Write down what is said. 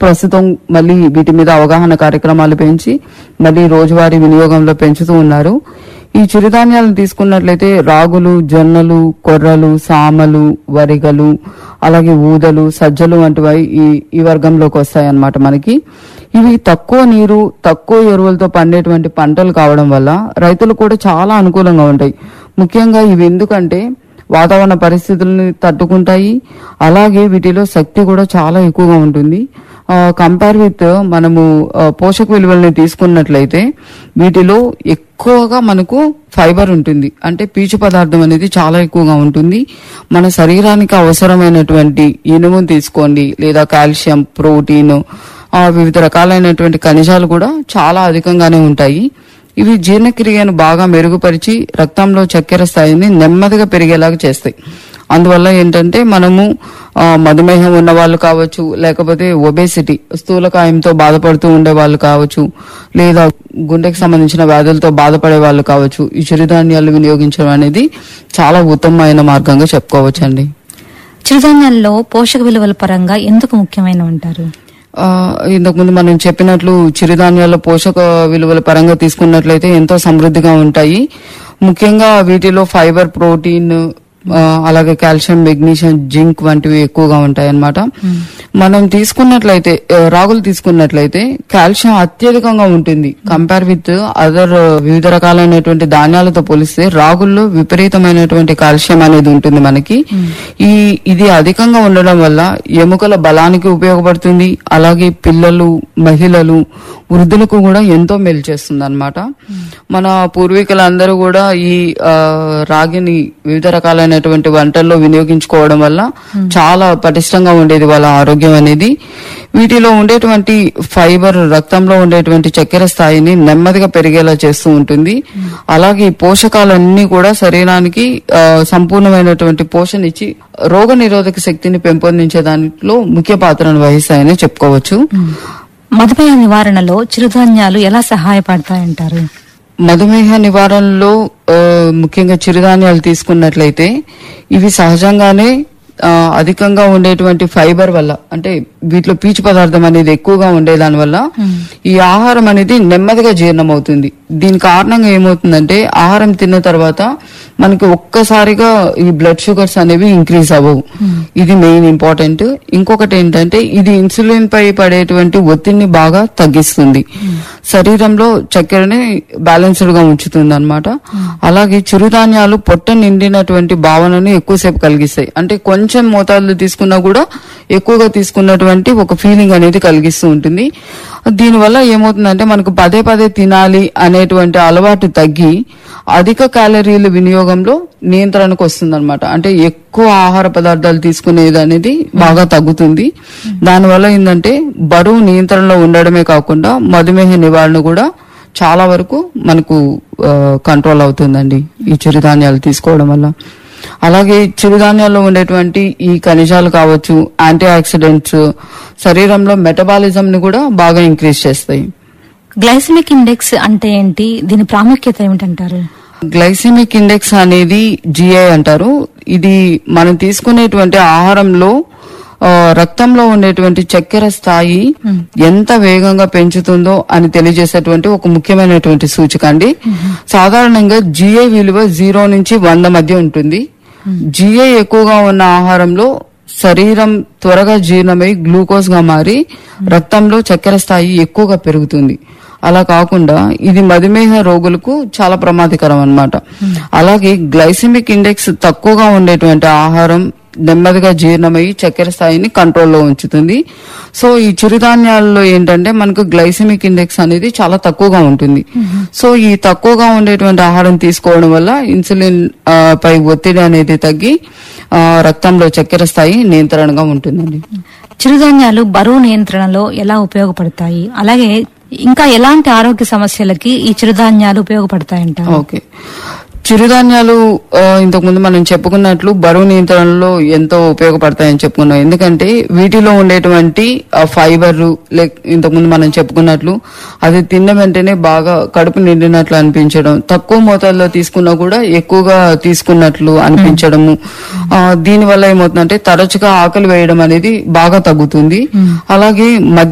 ప్రస్తుతం మళ్ళీ వీటి మీద అవగాహన కార్యక్రమాలు పెంచి మళ్ళీ రోజువారీ వినియోగంలో పెంచుతూ ఉన్నారు ఈ చిరుధాన్యాలను తీసుకున్నట్లయితే రాగులు జొన్నలు కొర్రలు సామలు వరిగలు అలాగే ఊదలు సజ్జలు వంటివి ఈ ఈ వర్గంలోకి వస్తాయన్నమాట మనకి ఇవి తక్కువ నీరు తక్కువ ఎరువులతో పండేటువంటి పంటలు కావడం వల్ల రైతులు కూడా చాలా అనుకూలంగా ఉంటాయి ముఖ్యంగా ఇవి ఎందుకంటే వాతావరణ పరిస్థితులను తట్టుకుంటాయి అలాగే వీటిలో శక్తి కూడా చాలా ఎక్కువగా ఉంటుంది కంపేర్ విత్ మనము ఆ, పోషక విలువల్ని తీసుకున్నట్లయితే వీటిలో ఎక్కువగా మనకు ఫైబర్ ఉంటుంది అంటే పీచు పదార్థం అనేది చాలా ఎక్కువగా ఉంటుంది మన శరీరానికి అవసరమైనటువంటి ఇనుమును తీసుకోండి లేదా కాల్షియం ప్రోటీన్ ఆ, వివిధ రకాలైనటువంటి ఖనిజాలు కూడా చాలా అధికంగానే ఉంటాయి ఇవి జీర్ణక్రియను బాగా మెరుగుపరిచి రక్తంలో చక్కెర స్థాయిని నెమ్మదిగా పెరిగేలాగా చేస్తాయి అందువల్ల ఏంటంటే మనము ఆ, మధుమేహం ఉన్న వాళ్ళు కావచ్చు లేకపోతే ఒబేసిటీ స్థూలకాయంతో బాధపడుతూ ఉండే వాళ్ళు కావచ్చు లేదా గుండెకి సంబంధించిన వ్యాధులతో బాధపడే వాళ్ళు కావచ్చు ఈ చిరుధాన్యాలు వినియోగించడం అనేది చాలా ఉత్తమమైన మార్గంగా చెప్పుకోవచ్చండి చిరుధాన్యాల్లో పోషక విలువల పరంగా ఎందుకు ముఖ్యమైన ఉంటారు ఆ, ఇంతకుముందు మనం చెప్పినట్లు చిరుధాన్యాల పోషక విలువల పరంగా తీసుకున్నట్లయితే ఎంతో సమృద్ధిగా ఉంటాయి ముఖ్యంగా వీటిలో ఫైబర్ ప్రోటీన్ ఆ, అలాగే కాల్షియం మెగ్నీషియం జింక్ వంటివి ఎక్కువగా ఉంటాయి అన్నమాట మనం తీసుకున్నట్లయితే ఆ, రాగులు తీసుకున్నట్లయితే కాల్షియం అత్యధికంగా ఉంటుంది కంపేర్ విత్ అదర్ వివిధ రకాలైనటువంటి ధాన్యాలతో పోలిస్తే రాగుల్లో విపరీతమైనటువంటి కాల్షియం అనేది ఉంటుంది మనకి ఈ ఇది అధికంగా ఉండడం వల్ల ఎముకల బలానికి ఉపయోగపడుతుంది అలాగే పిల్లలు మహిళలు వృద్ధులకు కూడా ఎంతో మేలు చేస్తుంది అనమాట మన పూర్వీకులందరూ కూడా ఈ ఆ, రాగిని వివిధ రకాలైనటువంటి వంటల్లో వినియోగించుకోవడం వల్ల చాలా పటిష్టంగా ఉండేది వాళ్ళ ఆరోగ్యం అనేది వీటిలో ఉండేటువంటి ఫైబర్ రక్తంలో ఉండేటువంటి చక్కెర స్థాయిని నెమ్మదిగా పెరిగేలా చేస్తూ ఉంటుంది అలాగే ఈ పోషకాలన్నీ కూడా శరీరానికి ఆ, సంపూర్ణమైనటువంటి పోషణ ఇచ్చి రోగ నిరోధక శక్తిని పెంపొందించే దాంట్లో ముఖ్య పాత్రను వహిస్తాయని చెప్పుకోవచ్చు మధుమేహ నివారణలో చిరుధాన్యాలు ఎలా సహాయపడతాయంటారు మధుమేహ నివారణలో ఆ, ముఖ్యంగా చిరుధాన్యాలు తీసుకున్నట్లయితే ఇవి సహజంగానే ఆ, అధికంగా ఉండేటువంటి ఫైబర్ వల్ల అంటే వీటిలో పీచు పదార్థం అనేది ఎక్కువగా ఉండేదాని వల్ల ఈ ఆహారం అనేది నెమ్మదిగా జీర్ణం అవుతుంది దీని కారణంగా ఏమవుతుందంటే ఆహారం తిన్న తర్వాత మనకి ఒక్కసారిగా ఈ బ్లడ్ షుగర్స్ అనేవి ఇంక్రీజ్ అవ్వవు ఇది మెయిన్ ఇంపార్టెంట్ ఇంకొకటి ఏంటంటే ఇది ఇన్సులిన్ పై పడేటువంటి ఒత్తిడిని బాగా తగ్గిస్తుంది శరీరంలో చక్కెరని బ్యాలెన్స్డ్ గా ఉంచుతుంది అనమాట అలాగే చిరుధాన్యాలు పొట్ట నిండినటువంటి భావనను ఎక్కువసేపు కలిగిస్తాయి అంటే కొంచెం మోతాదులు తీసుకున్నా కూడా ఎక్కువగా తీసుకున్నటువంటి ఒక ఫీలింగ్ అనేది కలిగిస్తూ ఉంటుంది దీనివల్ల ఏమవుతుందంటే మనకు పదే పదే తినాలి అనేటువంటి అలవాటు తగ్గి అధిక క్యాలరీల వినియోగంలో నియంత్రణకు వస్తుంది అనమాట అంటే ఎక్కువ ఆహార పదార్థాలు తీసుకునేది అనేది బాగా తగ్గుతుంది దానివల్ల ఏంటంటే బరువు నియంత్రణలో ఉండడమే కాకుండా మధుమేహ నివారణ కూడా చాలా వరకు మనకు కంట్రోల్ అవుతుందండి ఈ చిరుధాన్యాలు తీసుకోవడం వల్ల అలాగే చిరుధాన్యాల్లో ఉండేటువంటి ఈ ఖనిజాలు కావచ్చు యాంటీ ఆక్సిడెంట్స్ శరీరంలో మెటబాలిజం ని కూడా బాగా ఇంక్రీజ్ చేస్తాయి గ్లైసమిక్ ఇండెక్స్ అంటే ఏంటి దీని ప్రాముఖ్యత ఏమిటంటారు గ్లైసెమిక్ ఇండెక్స్ అనేది జిఐ అంటారు ఇది మనం తీసుకునేటువంటి ఆహారంలో ఆ, రక్తంలో ఉండేటువంటి చక్కెర స్థాయి ఎంత వేగంగా పెంచుతుందో అని తెలియజేసేటువంటి ఒక ముఖ్యమైనటువంటి సూచిక అండి సాధారణంగా జిఐ విలువ జీరో నుంచి వంద మధ్య ఉంటుంది జిఐ ఎక్కువగా ఉన్న ఆహారంలో శరీరం త్వరగా జీర్ణమై గ్లూకోజ్ గా మారి రక్తంలో చక్కెర స్థాయి ఎక్కువగా పెరుగుతుంది అలా కాకుండా ఇది మధుమేహ రోగులకు చాలా ప్రమాదకరం అన్నమాట అలాగే గ్లైసిమిక్ ఇండెక్స్ తక్కువగా ఉండేటువంటి ఆహారం నెమ్మదిగా జీర్ణమై చక్కెర స్థాయిని కంట్రోల్లో ఉంచుతుంది సో ఈ చిరుధాన్యాల్లో ఏంటంటే మనకు గ్లైసిమిక్ ఇండెక్స్ అనేది చాలా తక్కువగా ఉంటుంది సో ఈ తక్కువగా ఉండేటువంటి ఆహారం తీసుకోవడం వల్ల ఇన్సులిన్ ఆ, పై ఒత్తిడి అనేది తగ్గి ఆ, రక్తంలో చక్కెర స్థాయి నియంత్రణగా ఉంటుందండి చిరుధాన్యాలు బరువు నియంత్రణలో ఎలా ఉపయోగపడతాయి అలాగే ఇంకా ఎలాంటి ఆరోగ్య సమస్యలకి ఈ చిరుధాన్యాలు ఉపయోగపడతాయంటారు ఓకే చిరుధాన్యాలు ఆ, ఇంతకుముందు మనం చెప్పుకున్నట్లు బరువు నియంత్రణలో ఎంతో ఉపయోగపడతాయని చెప్పుకున్నాం ఎందుకంటే వీటిలో ఉండేటువంటి ఫైబర్ లైక్ ఇంతకుముందు మనం చెప్పుకున్నట్లు అది తిన్న వెంటనే బాగా కడుపు నిండినట్లు అనిపించడం తక్కువ మోతాదులో తీసుకున్నా కూడా ఎక్కువగా తీసుకున్నట్లు అనిపించడము ఆ, దీనివల్ల ఏమవుతుందంటే తరచుగా ఆకలి వేయడం అనేది బాగా తగ్గుతుంది అలాగే మధ్య